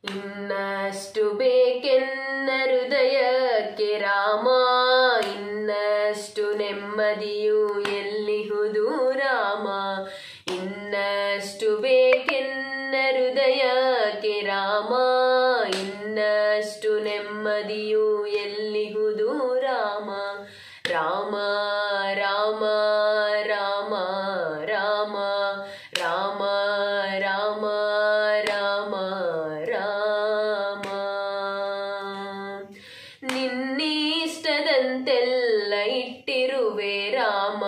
ಇನ್ನಷ್ಟು ಬೇಕೆನ್ನ ಹೃದಯಕ್ಕೆ ರಾಮ ಇನ್ನಷ್ಟು ನೆಮ್ಮದಿಯು ಎಲ್ಲಿಹುದು ರಾಮ ಇನ್ನಷ್ಟು ಬೇಕೆನ್ನ ಹೃದಯಕ್ಕೆ ರಾಮ ಇನ್ನಷ್ಟು ನೆಮ್ಮದಿಯು ಎಲ್ಲಿಹುದು ರಾಮ ರಾಮ ರಾಮ ರಾಮ ರಾಮ ರಾಮ ರಾಮ ರಾಮ ರಾಮ ನಿನ್ನಿಷ್ಟದಂತೆಲ್ಲ ಇಟ್ಟಿರುವೆ ರಾಮ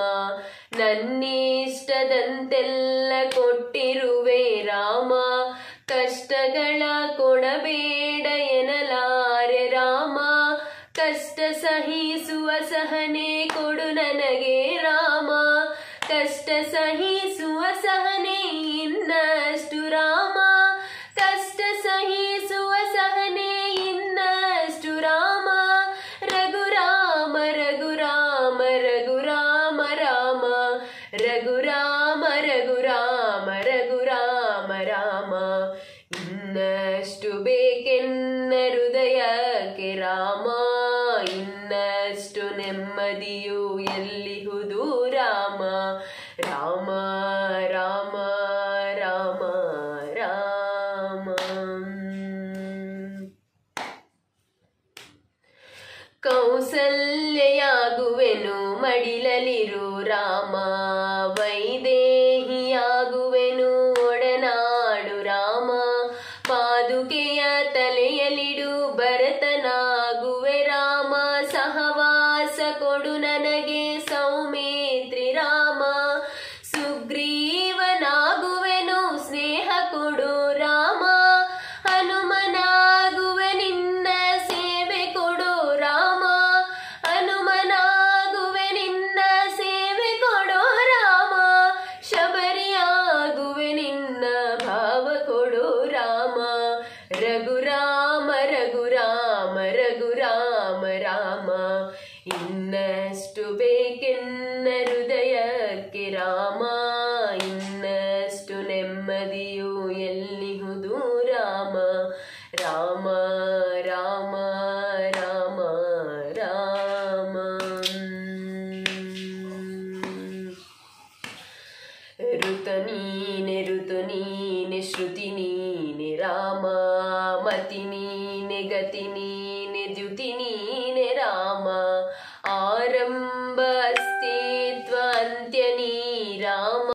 ನನ್ನಿಷ್ಟದಂತೆಲ್ಲ ಕೊಟ್ಟಿರುವೆ ರಾಮ ಕಷ್ಟಗಳ ಕೊಡಬೇಡ ಎನಲಾರೆ ರಾಮ ಕಷ್ಟ ಸಹಿಸುವ ಸಹನೆ ಕೊಡು ನನಗೆ ರಾಮ ಕಷ್ಟ ಸಹಿಸುವ ಸಹನೆ ಇನ್ನಷ್ಟು ರಾಮ ಕಷ್ಟ ಸಹಿಸುವ ಸಹನೆ ಇನ್ನಷ್ಟು ರಾಮ ರಘುರಾಮ ರಘುರಾಮ ರಘುರಾಮ ರಾಮ ರಘುರಾಮ ರಘುರಾಮ ರಘುರಾಮ ರಾಮ ಇನ್ನಷ್ಟು ಬೇಕೆನ್ನ ಹೃದಯಕ್ಕೆ ರಾಮ ಇನ್ನಷ್ಟು ನೆಮ್ಮದಿಯು ಎಲ್ಲಿಹುದು ರಾಮ ರಾಮ ರಾಮ ರಾಮ ರಾಮ ಕೌಸಲ್ಯಯಾಗುವೆನು ಮಡಿಲಲಿರು ರಾಮ ವೈದೇಹಿಯಾಗುವೆನು ಒಡನಾಡು ರಾಮ ಪಾದುಕೆಯ ತಲೆಯಲಿಡು ಭರತನಾಗುವೆ ರಾಮ ಸಹವಾಸ ಕೊಡು ನನಗೆ ಸೌಮೇತ್ರಿ ರಾಮ ಸುಗ್ರೀವನಾಗುವೆನು ಸ್ನೇಹ ಕೊಡು ರಾಮ ಹನುಮನಾಗುವೆ ನಿನ್ನ ಸೇವೆ ಕೊಡು ರಾಮ ಹನುಮನಾಗುವೆ ನಿನ್ನ ಸೇವೆ ಕೊಡು ರಾಮ ಶಬರಿಯಾಗುವೆ ನಿನ್ನ ಭಾವ ಕೊಡು ರಾಮ ರಘುರಾಮ ರಘುರಾಮ ರಘುರಾಮ ರಾಮ ಇನ್ನಷ್ಟು ಬೇಕೆನ್ನ ಹೃದಯಕ್ಕೆ ರಾಮ ಇನ್ನಷ್ಟು ನೆಮ್ಮದಿಯು ಎಲ್ಲಿಹುದು ರಾಮ ರಾಮ ರಾಮ ರಾಮ ರಾಮ ಋತ ನೀನೆ ಋತು ನೀನೆ ಶ್ರುತಿ ನೀನೆ ರಾಮ ಮತಿ ನೀನೆ ಗತಿ ನೀನೆ ದ್ಯುತಿ ನೀನೆ